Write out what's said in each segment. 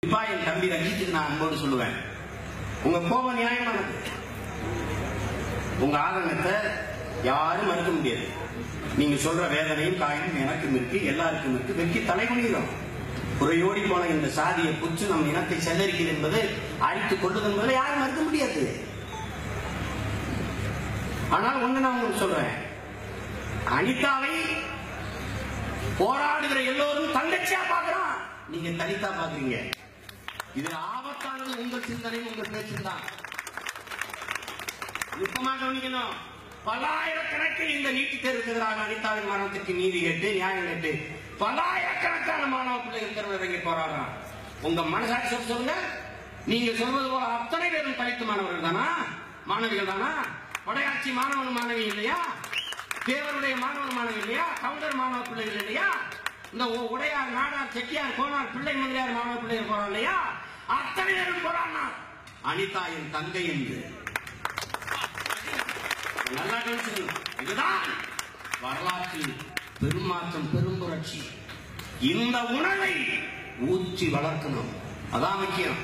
குறிப்பா என் தம்பி ரஞ்சித்துக்கு நான் அன்போடு சொல்லுவேன் உங்க கோபம் நியாயமானது உங்க ஆதங்கத்தை யாரும் மறுக்க முடியாது நீங்க சொல்ற வேதனையும் காயமும் எனக்கும் இருக்கு எல்லாருக்கும் இருக்கு வெற்றி தலைகுனிகிறோம் குறையோடி போன இந்த சாதியை புச்சு நம் இனத்தை செல்லரிக்கிறது என்பது அழித்துக் கொள்வது என்பதை யாரும் மறுக்க முடியாது ஆனால் ஒண்ணு நான் உங்களுக்கு சொல்றேன் அனிதாவை போராடுகிற எல்லோரும் தங்கச்சியா பாக்குறான் நீங்க தனித்தா பாக்குறீங்க இது ஆபத்தானது உங்கள் சிந்தனை உங்கள் பேச்சு தான் நுட்பமாக கவனிக்கணும் பல்லாயிரக்கணக்கில் இந்த நீட்டுத் தேர்வுக்கு எதிராக அனிதாவின் மரணத்துக்கு நீதி கேட்டு நியாயம் கேட்டு பல்லாயிரக்கணக்கான மாணவ பிள்ளைகள் தேர்வு இறங்கி போராடுறான் உங்க மனசாட்சி சொல்ல சொல்லுங்க நீங்க சொல்வது போல அத்தனை பேரும் தலித்து மாணவர்கள் தானா மாணவிகள் தானா படையாட்சி மாணவன் மாணவி இல்லையா தேவருடைய மாணவன் மாணவி இல்லையா கவுண்டர் மாணவ பிள்ளைகள் இல்லையா இந்த உ- உடையார் நாடார் செட்டியார் கோனார் பிள்ளை முதலியார் மாணவ பிள்ளைகள் போறான் இல்லையா அத்தனை பேரும் போறான்னா அனிதா என் தங்கை என்று நல்லா கவனிச்சுக்கணும் இதுதான் வரலாற்றில் பெருமாற்றம் பெரும்புரட்சி இந்த உணவை ஊற்றி வளர்க்கணும் அதான் முக்கியம்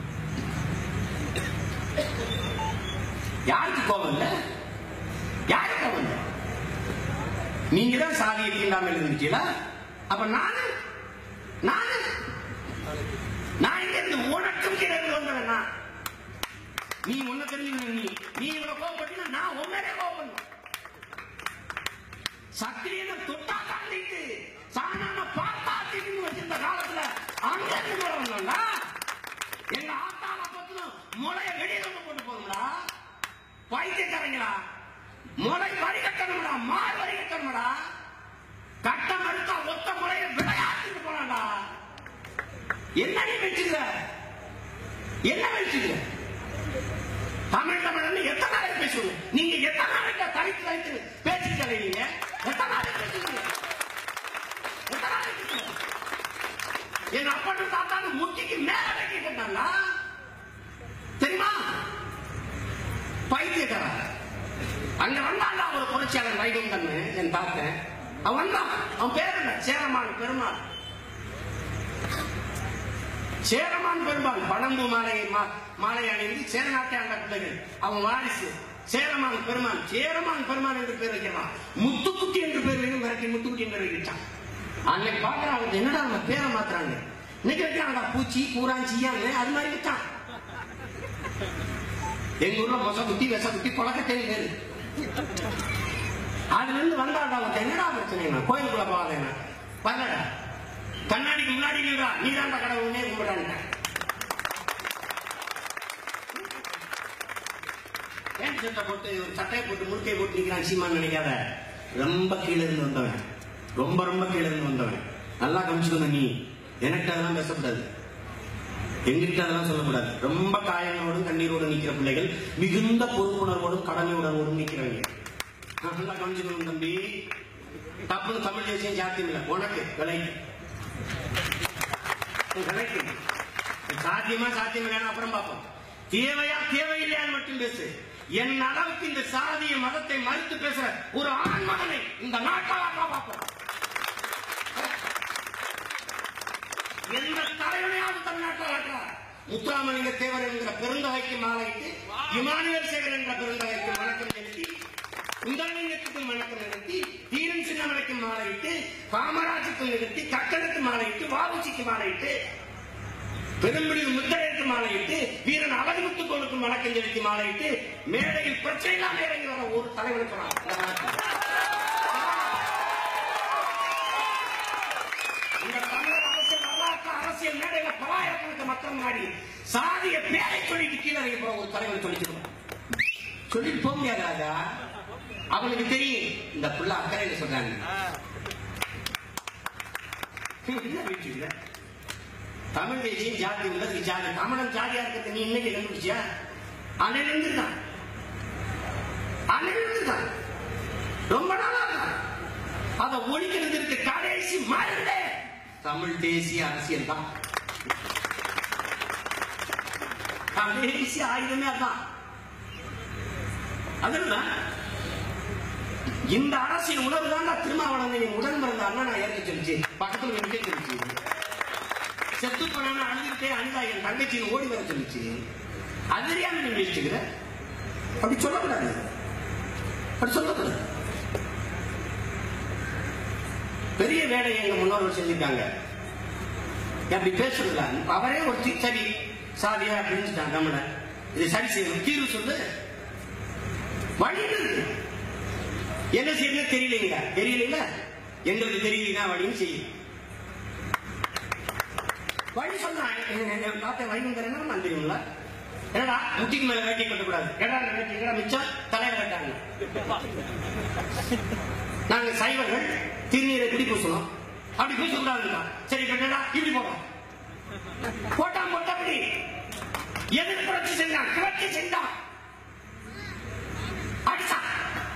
யாருக்கு கோபம் இல்ல யாருக்கு கோபம் இல்ல நீங்க தான் சாதியை தீண்டாமல் இருந்துச்சீங்களா அப்ப நானு நானு நான் இங்க இருந்து உனக்கும் கிடந்து வந்தவன் நான் நீ ஒண்ணு தெரிஞ்சுக்கணும் நீ நீ இவ்வளவு கோவப்பட்டீங்கன்னா நான் உண்மையிலே கோவப்படணும் சத்திரியனை தொட்டா காந்திட்டு சாணான பார்த்தா தீட்டுன்னு வச்சிருந்த காலத்துல அங்க இருந்து கூட வந்தோம்டா எங்க ஆத்தால பத்தினும் முளைய வெளியில போட்டு போகும்டா பைத்தியக்காரங்களா முளை வரி கட்டணும்டா மால் வரி கட்டணும்டா கட்டம் எடுத்தா ஒத்த முளைய விளையாட்டுக்கு போனாடா என்ன நீ வச்சுக்க என்ன வச்சுக்க தமிழ் தமிழ் எத்தனை நாளைக்கு பேசுவீங்க நீங்க எத்தனை நாளைக்கு தனித்து தனித்து பேசிட்டு நீங்க எத்தனை நாளைக்கு பேசுவீங்க எத்தனை நாளைக்கு பேசுவீங்க? என் அப்பனும் தாத்தாலும் முட்டிக்கு மேல வைக்கிட்டாங்க தெரியுமா பைத்தியக்காரன் அங்க வந்தாண்டா ஒரு புரட்சியாளர் வைகுந்தன் என் தாத்தன் அவன் வந்தான் அவன் பேர் என்ன சேரமான் பெருமாள் சேரமான் பெருமாள் பழம்பு மாலை மா- மாலை அணிந்து சேரநாட்டை ஆண்ட பிள்ளைகள் அவன் வாரிசு சேரமான் பெருமான் சேரமான் பெருமான் என்று பேர் வைக்கிறான் முத்துக்குட்டி என்று பேர் வைக்கும் விரட்டி முத்துக்குட்டி என்று வைக்கிட்டான் அன்னைக்கு பாக்குறான் அவங்க என்னடா நம்ம பேரை மாத்துறாங்க இன்னைக்கு வைக்கிறாங்கடா பூச்சி பூராஞ்சியான்னு அது மாதிரி விட்டான் எங்க ஊர்ல மொச குட்டி வெச குட்டி கொலக்கட்டை பேரு அதுல இருந்து வந்தாடா அவன் என்னடா பிரச்சனை கோயிலுக்குள்ள போகாதேனா வரலடா கண்ணாடிக்கு முன்னாடி நின்றா நீ தான்டா கடவுளே கும்பிடான்ட்ட பேண்ட் சட்டை போட்டு ஒரு சட்டையை போட்டு முறுக்கை போட்டு நிக்கிறான் சீமான் நினைக்காத ரொம்ப கீழே இருந்து வந்தவன் ரொம்ப ரொம்ப கீழே இருந்து வந்தவன் நல்லா கமிச்சுக்கணும் நீ எனக்கு அதெல்லாம் பேசக்கூடாது எங்கிட்ட அதெல்லாம் சொல்லக்கூடாது ரொம்ப காயங்களோடும் கண்ணீரோடும் நிக்கிற பிள்ளைகள் மிகுந்த பொறுப்புணர்வோடும் கடமை உணர்வோடும் நிக்கிறவங்க நல்லா கவனிச்சுக்கணும் தம்பி தப்புன்னு தமிழ் தேசியம் சாத்தியம் இல்லை உனக்கு விலைக்கு விலைக்கு சாத்தியமா சாத்தியம் இல்லைன்னு அப்புறம் பார்ப்போம் தேவையா தேவையில்லையான்னு மட்டும் பேசு என் அளவுக்கு இந்த சாதிய மதத்தை மறுத்து பேசுற ஒரு ஆண் மகனை இந்த நாட்டாளா பார்ப்போம் எந்த தலைவனையாவது தமிழ்நாட்டில் ஆட்டுறார் முத்துராமலிங்க தேவர் என்கிற பெருந்தகைக்கு மாலையிட்டு இமானுவேல் சேகர் என்ற பெருந்தகைக்கு வணக்கம் செலுத்தி சுந்தரலிங்கத்துக்கு வணக்கம் நிறுத்தி தீரன் சின்னமலைக்கு மாலையிட்டு காமராஜுக்கு நிறுத்தி கக்கனுக்கு மாலையிட்டு வாவுச்சிக்கு மாலையிட்டு பெரும்பிடிவு முத்தரைக்கு மாலையிட்டு வீரன் அழகுமுத்துக்கோனுக்கு வணக்கம் செலுத்தி மாலையிட்டு மேடையில் பிரச்சனை இல்லாம இறங்கி வர ஒரு தலைவனுக்கு நான் இந்த நாட்டில். இந்த தமிழர் அரசியல் வரலாற்று அரசியல் மேடையில பலாயிரக்கணக்கு மக்கள் முன்னாடி சாதிய பேரை சொல்லிட்டு கீழே இறங்கி போற ஒரு தலைவர் சொல்லிச்சிருக்கோம் சொல்லிட்டு போக முடியாது ராஜா அவனுக்கு தெரியும் இந்த புள்ள அக்கறையில சொல்றாங்க என்ன வீட்டுல தமிழ் தேசியம் ஜாதி உள்ளது ஜாதி தமிழன் ஜாதியா இருக்கிறது நீ இன்னைக்கு கண்டுபிடிச்சியா அன்னையிலிருந்து தான் அன்னையிலிருந்து தான் ரொம்ப நாளா தான் அதை ஒழிக்கிறதுக்கு கடைசி மருந்தே தமிழ் தேசிய அரசியல் தான் கடைசி ஆயுதமே அதான் அதுதான் இந்த அரசியல் உணர்வு தான் திருமாவளவன் உடன் பிறந்த அண்ணா நான் ஏற்க சொல்லிச்சு பக்கத்துல நிற்க சொல்லிச்சு செத்து போனான்னு அழுதுகிட்டே அழுதா என் தங்கச்சின்னு ஓடி வர சொல்லிச்சு அது தெரியாம நீ வச்சுக்கிற அப்படி சொல்லக்கூடாது அப்படி சொல்லக்கூடாது பெரிய வேலையை எங்க முன்னோர்கள் செஞ்சிருக்காங்க அப்படி பேசுறதுல அவரே ஒரு தி- சரி சாதியா அப்படின்னு நம்மள இது சரி செய்யணும் தீர்வு சொல்லு வழி இருக்கு. என்ன செய்யறது தெரியலீங்க தெரியலீங்களா எங்களுக்கு தெரியலீங்கன்னா வழியும் செய்யும் வழி சொன்னாங்க தாத்தா வைகுந்தரன் நான் தெரியுங்களா என்னடா முட்டிக்கு மேல வேட்டியை கட்டக்கூடாது எடா இந்த வேட்டி எங்கடா மிச்சம் தலையில கட்டாங்க நாங்க சைவர்கள் திருநீரை இப்படி பூசணும் அப்படி பூசக்கூடாதுன்னா சரி கட்டடா இப்படி போடும் போட்டான் போட்டபடி எதிர் புரட்சி செஞ்சான் கிளர்ச்சி செஞ்சான் அடிச்சான்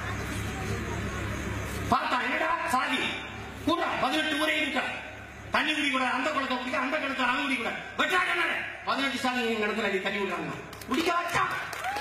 பார்த்தா என்னடா சாதி கூட பதினெட்டு முறை இருக்கா தண்ணி குடி கூட அந்த குளத்தை குடிக்க அந்த கிணத்துல அவன் குடி கூட வெட்டாங்க பதினெட்டு சாதி எங்க இடத்துல அடி தண்ணி விடுறாங்க குடிக்க வச்சான்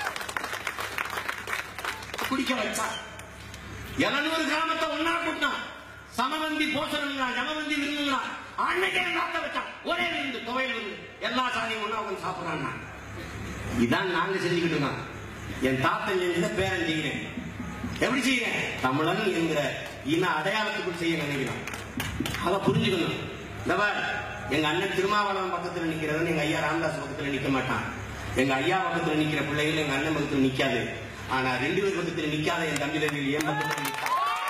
குடிக்க வச்சான் எழுநூறு கிராமத்தை ஒன்னா கூட்டினான் சமவந்தி போசணுங்களா ஜமவந்தி விருந்துங்களா அன்னைக்கே நாட்ட வச்சான் ஒரே விருந்து துவையல் விருந்து எல்லா சாதியும் ஒன்னா உட்காந்து சாப்பிடுறாங்க இதான் நாங்க செஞ்சுக்கிட்டு இருக்கோம் என் தாத்தன் செஞ்சத பேரன் செய்கிறேன் எப்படி செய்யறேன் தமிழன் என்கிற இன அடையாளத்துக்குள் செய்ய நினைக்கிறோம் அதை புரிஞ்சுக்கணும் இந்த பார், எங்க அண்ணன் திருமாவளவன் பக்கத்துல நிக்கிறவன் எங்க ஐயா ராமதாஸ் பக்கத்துல நிக்க மாட்டான் எங்க ஐயா பக்கத்துல நிக்கிற பிள்ளைகள் எங்க அண்ணன் பக்கத்துல நிக்காது ஆனா ரெண்டு பேர் பக்கத்துல நிக்காத என் தம்பி தம்பிகள் என் பக்கத்துல நிக்காது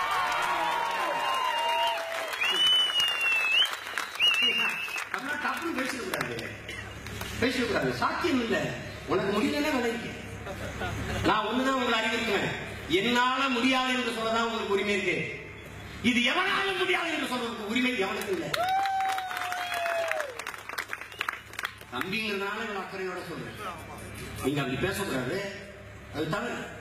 அதனால தப்புன்னு பேசிடக்கூடாது பேசிடக்கூடாது சாத்தியம் இல்ல உனக்கு முடியலன்னா விளைவிக்க நான் ஒண்ணுதான் உங்களை அறிவிக்கிறேன் என்னால முடியாது என்று சொல்லதான் உங்களுக்கு உரிமை இருக்கு இது எவனாலும் முடியாது என்று சொல்றதுக்கு உரிமை எவனுக்கு இல்லை தம்பிங்கிறதுனால இவ்வளவு அக்கறையோட சொல்றேன் நீங்க அப்படி பேசக்கூடாது அது தவறு